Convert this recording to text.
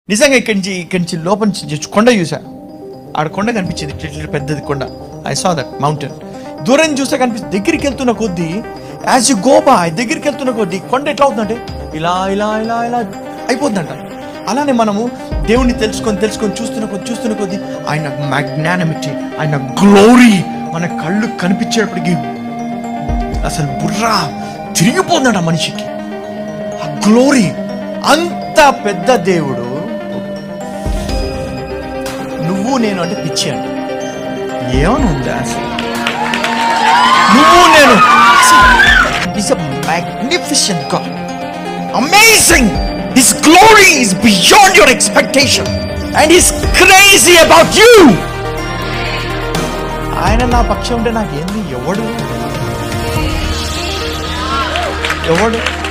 నిజంగా ఇక్కడి నుంచి ఇక్కడి నుంచి లోపల నుంచి కొండ చూసా ఆడ కొండ కనిపించింది ఇట్లా ఇట్లా పెద్దది కొండ ఐ సా దట్ మౌంటైన్ దూరం నుంచి చూస్తే కనిపిస్తుంది దగ్గరికి వెళ్తున్న కొద్దీ యాజ్ యూ గో బై దగ్గరికి వెళ్తున్న కొద్దీ కొండ ఎట్లా అవుతుందంటే ఇలా ఇలా ఇలా ఇలా అయిపోతుందంట అలానే మనము దేవుణ్ణి తెలుసుకొని తెలుసుకొని చూస్తున్న కొద్ది చూస్తున్న కొద్దీ ఆయన మ్యాగ్నానమిటీ ఆయన గ్లోరీ మన కళ్ళు కనిపించేటప్పటికి అసలు బుర్రా తిరిగిపోతుందట మనిషికి ఆ గ్లోరీ అంత పెద్ద దేవుడు నువ్వు నేను అంటే పిచ్చి అంట ఏమని ఉందా అసలు నువ్వు నేను is a magnificent God amazing his glory is beyond your expectation and his crazy about you ఆయన నా పక్షం ఉంటే నాకేంది ఎవడు ఎవడు